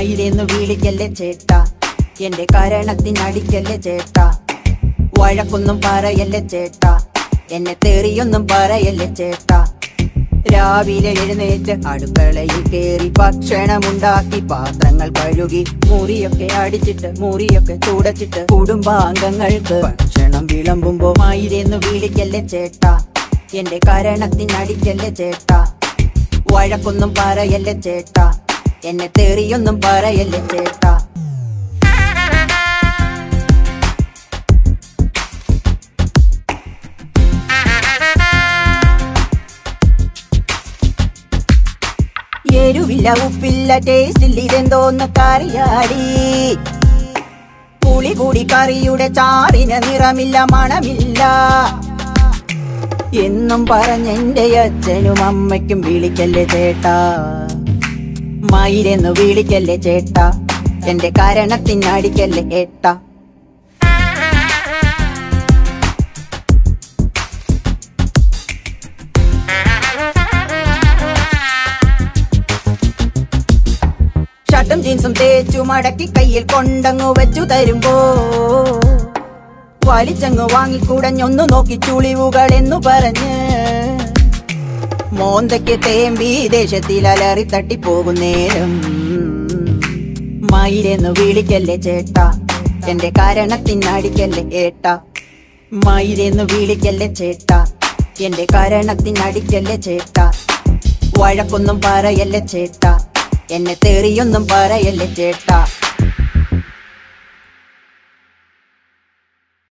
മയിലെന്നു വിളിക്കല്ലേ ചേട്ട എന്റെ കരണത്തിനടിക്കല്ലേ ചേട്ട വഴക്കൊന്നും പറയല്ലേ ചേട്ട എന്നെ തെറിയൊന്നും പറയല്ലേ ചേട്ട രാവിലെ എഴുന്നേറ്റ് അടുക്കളയിൽ കേറി ഭക്ഷണമുണ്ടാക്കി പാത്രങ്ങൾ കഴുകി മുറിയൊക്കെ അടിച്ചിട്ട് മുറിയൊക്കെ തുടച്ചിട്ട് കുടുംബാംഗങ്ങൾക്ക് ഭക്ഷണം വിളമ്പുമ്പോ മയിലെന്നു വിളിക്കല്ലേ ചേട്ട എന്റെ കരണത്തിനടിക്കല്ലേ ചേട്ട വഴക്കൊന്നും പറയല്ലേ ചേട്ട എന്നെ തെറിയൊന്നും പറയല്ലേ ചേട്ട എരുവില്ല ഉപ്പില്ല ടേസ്റ്റിൽ ഇതെന്തോന്ന് കറിയാടി പുളി കൂടി കറിയുടെ ചാറിന് നിറമില്ല മണമില്ല എന്നും പറഞ്ഞെന്റെ അച്ഛനും അമ്മയ്ക്കും വിളിക്കല്ലേ ചേട്ടാ മയിലെന്ന് വിളിക്കല്ലേ ചേട്ടാ എന്റെ കരണത്തിനടിക്കല്ലേ ഏട്ടാ ഷർട്ടും ജീൻസും തേച്ചു മടക്കി കയ്യിൽ കൊണ്ടങ്ങു വെച്ചു തരുമ്പോ വലിച്ചങ്ങു വാങ്ങിക്കൂടഞ്ഞൊന്നു നോക്കി ചുളിവുകൾ എന്നു പറഞ്ഞ് മോന്തയ്ക്ക് തേമ്പി ദേശത്തിൽ അലറി തട്ടിപ്പോകുന്നേരം മയിലെന്നു വിളിക്കല്ലേ ചേട്ടാ എന്റെ കരണത്തിനടിക്കല്ലേ ഏട്ടാ മയിലെന്നു വിളിക്കല്ലേ ചേട്ടാ എന്റെ കരണത്തിനടിക്കല്ലേ ചേട്ടാ വഴക്കൊന്നും പറയല്ലേ ചേട്ടാ എന്നെ തെറിയൊന്നും പറയല്ലേ ചേട്ടാ